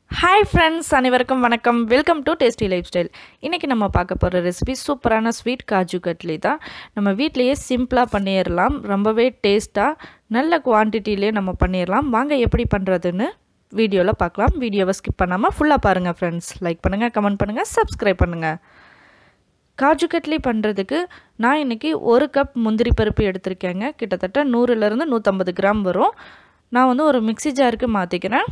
hi friends அனைவருக்கும் வணக்கம் welcome to tasty lifestyle இன்றைக்கி நம்ம பார்க்க போகிற ரெசிபி சூப்பரான ஸ்வீட் காஜு கட்லி தான் நம்ம வீட்லேயே சிம்பிளாக பண்ணிடலாம் ரொம்பவே டேஸ்ட்டாக நல்ல குவான்டிட்டிலே நம்ம பண்ணிடலாம் வாங்க எப்படி பண்ணுறதுன்னு வீடியோவில் பார்க்கலாம் வீடியோவை ஸ்கிப் பண்ணாமல் ஃபுல்லாக பாருங்கள் ஃப்ரெண்ட்ஸ் லைக் பண்ணுங்கள் கமெண்ட் பண்ணுங்கள் சப்ஸ்கிரைப் பண்ணுங்கள் காஜு கட்லி பண்ணுறதுக்கு நான் இன்றைக்கி ஒரு கப் முந்திரி பருப்பு எடுத்திருக்கேங்க கிட்டத்தட்ட நூறுலேருந்து நூற்றம்பது கிராம் வரும் நான் வந்து ஒரு மிக்சி ஜாருக்கு மாற்றிக்கிறேன்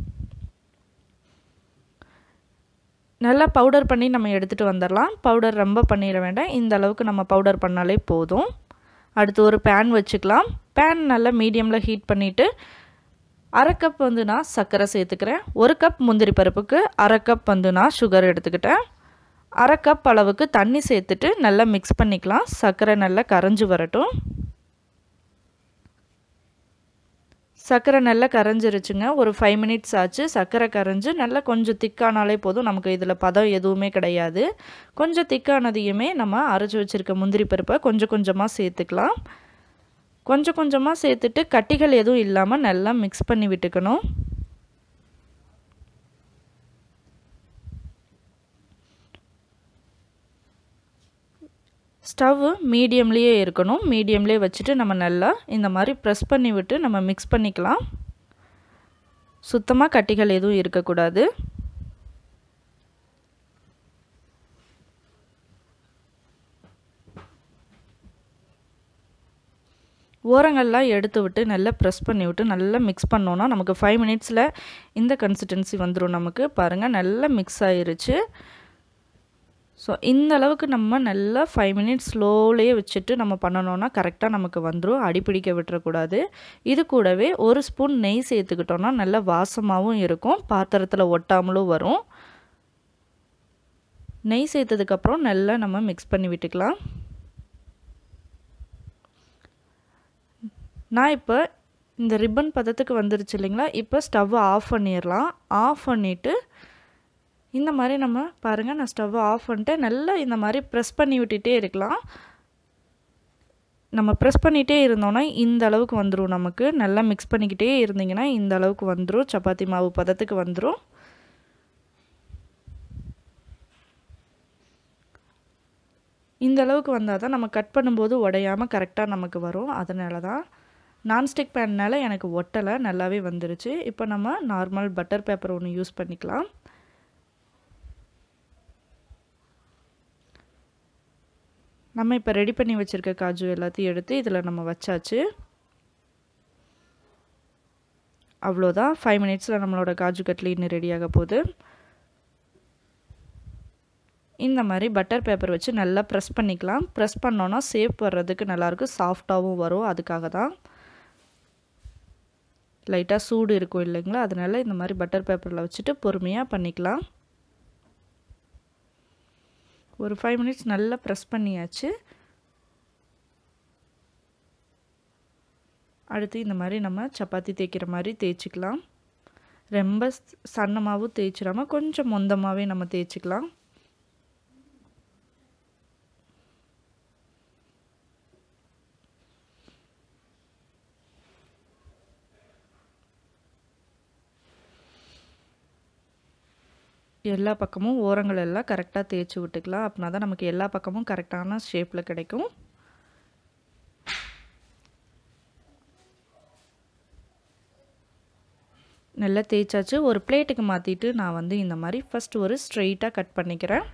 நல்லா பவுடர் பண்ணி நம்ம எடுத்துகிட்டு வந்துடலாம் பவுடர் ரொம்ப பண்ணிட வேண்டாம் இந்த அளவுக்கு நம்ம பவுடர் பண்ணாலே போதும் அடுத்து ஒரு பேன் வச்சுக்கலாம் பேன் நல்லா மீடியமில் ஹீட் பண்ணிவிட்டு அரை கப் வந்து நான் சர்க்கரை சேர்த்துக்கிறேன் ஒரு கப் முந்திரி பருப்புக்கு அரை கப் வந்து நான் சுகர் எடுத்துக்கிட்டேன் அரை கப் அளவுக்கு தண்ணி சேர்த்துட்டு நல்லா மிக்ஸ் பண்ணிக்கலாம் சர்க்கரை நல்லா கரைஞ்சி வரட்டும் சர்க்கரை நல்லா கரைஞ்சிருச்சுங்க ஒரு ஃபைவ் மினிட்ஸ் ஆச்சு சர்க்கரை கரைஞ்சி நல்லா கொஞ்சம் திக்கானாலே போதும் நமக்கு இதில் பதம் எதுவுமே கிடையாது கொஞ்சம் திக்கானதையுமே நம்ம அரைச்சி வச்சுருக்க முந்திரி பருப்பை கொஞ்சம் கொஞ்சமாக சேர்த்துக்கலாம் கொஞ்சம் கொஞ்சமாக சேர்த்துட்டு கட்டிகள் எதுவும் இல்லாமல் நல்லா மிக்ஸ் பண்ணி விட்டுக்கணும் ஸ்டவ்வு மீடியம்லேயே இருக்கணும் மீடியம்லேயே வச்சுட்டு நம்ம நல்லா இந்த மாதிரி ப்ரெஸ் பண்ணி விட்டு நம்ம மிக்ஸ் பண்ணிக்கலாம் சுத்தமாக கட்டிகள் எதுவும் இருக்கக்கூடாது ஓரங்கள்லாம் எடுத்து விட்டு நல்லா ப்ரெஸ் பண்ணி விட்டு நல்லா மிக்ஸ் பண்ணோன்னா நமக்கு ஃபைவ் மினிட்ஸில் இந்த கன்சிஸ்டன்சி வந்துடும் நமக்கு பாருங்கள் நல்லா மிக்ஸ் ஆயிருச்சு ஸோ இந்த அளவுக்கு நம்ம நல்லா ஃபைவ் மினிட்ஸ் ஸ்லோலேயே வச்சுட்டு நம்ம பண்ணணுன்னா கரெக்டாக நமக்கு வந்துடும் அடிப்பிடிக்க விட்டுறக்கூடாது இது கூடவே ஒரு ஸ்பூன் நெய் சேர்த்துக்கிட்டோன்னா நல்ல வாசமாகவும் இருக்கும் பாத்திரத்தில் ஒட்டாமலும் வரும் நெய் சேர்த்ததுக்கப்புறம் நல்லா நம்ம மிக்ஸ் பண்ணி விட்டுக்கலாம் நான் இப்போ இந்த ரிப்பன் பதத்துக்கு வந்துருச்சு இல்லைங்களா இப்போ ஸ்டவ்வை ஆஃப் பண்ணிடலாம் ஆஃப் பண்ணிவிட்டு இந்த மாதிரி நம்ம பாருங்கள் நான் ஸ்டவ்வை ஆஃப் பண்ணிட்டு நல்லா இந்த மாதிரி ப்ரெஸ் பண்ணி விட்டுட்டே இருக்கலாம் நம்ம ப்ரெஸ் பண்ணிகிட்டே இருந்தோன்னா இந்த அளவுக்கு வந்துடும் நமக்கு நல்லா மிக்ஸ் பண்ணிக்கிட்டே இருந்தீங்கன்னா இந்த அளவுக்கு வந்துடும் சப்பாத்தி மாவு பதத்துக்கு வந்துடும் இந்த அளவுக்கு வந்தால் தான் நம்ம கட் பண்ணும்போது உடையாமல் கரெக்டாக நமக்கு வரும் அதனால தான் நான்ஸ்டிக் பேன்னால் எனக்கு ஒட்டலை நல்லாவே வந்துருச்சு இப்போ நம்ம நார்மல் பட்டர் பேப்பர் ஒன்று யூஸ் பண்ணிக்கலாம் நம்ம இப்போ ரெடி பண்ணி வச்சுருக்க காஜு எல்லாத்தையும் எடுத்து இதில் நம்ம வச்சாச்சு அவ்வளோதான் ஃபைவ் மினிட்ஸில் நம்மளோட காஜு கட்லி இன்னும் ரெடியாக போகுது இந்த மாதிரி பட்டர் பேப்பர் வச்சு நல்லா ப்ரெஸ் பண்ணிக்கலாம் ப்ரெஸ் பண்ணோன்னா சேஃப் வர்றதுக்கு நல்லாயிருக்கும் சாஃப்டாகவும் வரும் அதுக்காக தான் லைட்டாக சூடு இருக்கும் இல்லைங்களா அதனால் இந்த மாதிரி பட்டர் பேப்பரில் வச்சுட்டு பொறுமையாக பண்ணிக்கலாம் ஒரு ஃபைவ் மினிட்ஸ் நல்லா ப்ரெஸ் பண்ணியாச்சு அடுத்து இந்த மாதிரி நம்ம சப்பாத்தி தேய்க்கிற மாதிரி தேய்ச்சிக்கலாம் ரொம்ப சன்னமாகவும் தேய்ச்சிடாமல் கொஞ்சம் மொந்தமாகவே நம்ம தேய்ச்சிக்கலாம் எல்லா பக்கமும் ஓரங்கள் எல்லாம் கரெக்டாக தேய்ச்சி விட்டுக்கலாம் அப்படின்னா தான் நமக்கு எல்லா பக்கமும் கரெக்டான ஷேப்பில் கிடைக்கும் நல்லா தேய்ச்சாச்சு ஒரு பிளேட்டுக்கு மாற்றிட்டு நான் வந்து இந்த மாதிரி ஃபஸ்ட் ஒரு ஸ்ட்ரெயிட்டாக கட் பண்ணிக்கிறேன்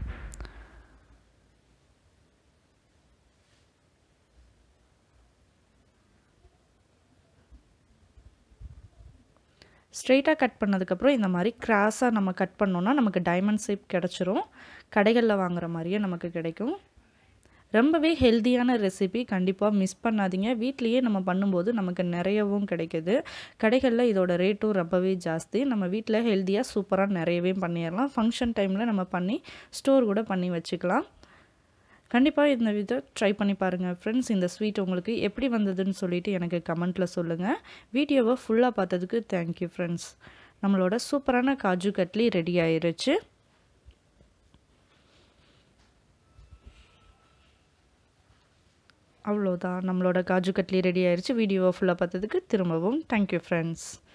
ஸ்ட்ரெயிட்டாக கட் பண்ணதுக்கப்புறம் இந்த மாதிரி கிராஸாக நம்ம கட் பண்ணோன்னா நமக்கு டைமண்ட் ஷேப் கிடச்சிரும் கடைகளில் வாங்குகிற மாதிரியே நமக்கு கிடைக்கும் ரொம்பவே ஹெல்த்தியான ரெசிபி கண்டிப்பாக மிஸ் பண்ணாதீங்க வீட்லேயே நம்ம பண்ணும்போது நமக்கு நிறையவும் கிடைக்குது கடைகளில் இதோட ரேட்டும் ரொம்பவே ஜாஸ்தி நம்ம வீட்டில் ஹெல்த்தியாக சூப்பராக நிறையவே பண்ணிடலாம் ஃபங்க்ஷன் டைமில் நம்ம பண்ணி ஸ்டோர் கூட பண்ணி வச்சுக்கலாம் கண்டிப்பாக இந்த விதை ட்ரை பண்ணி பாருங்கள் ஃப்ரெண்ட்ஸ் இந்த ஸ்வீட் உங்களுக்கு எப்படி வந்ததுன்னு சொல்லிவிட்டு எனக்கு கமெண்ட்டில் சொல்லுங்கள் வீடியோவை ஃபுல்லாக பார்த்ததுக்கு தேங்க்யூ ஃப்ரெண்ட்ஸ் நம்மளோட சூப்பரான காஜு கட்லி ரெடி ஆயிருச்சு அவ்வளோதான் நம்மளோட காஜு கட்லி ரெடி ஆயிடுச்சு வீடியோவை ஃபுல்லாக பார்த்ததுக்கு திரும்பவும் தேங்க்யூ ஃப்ரெண்ட்ஸ்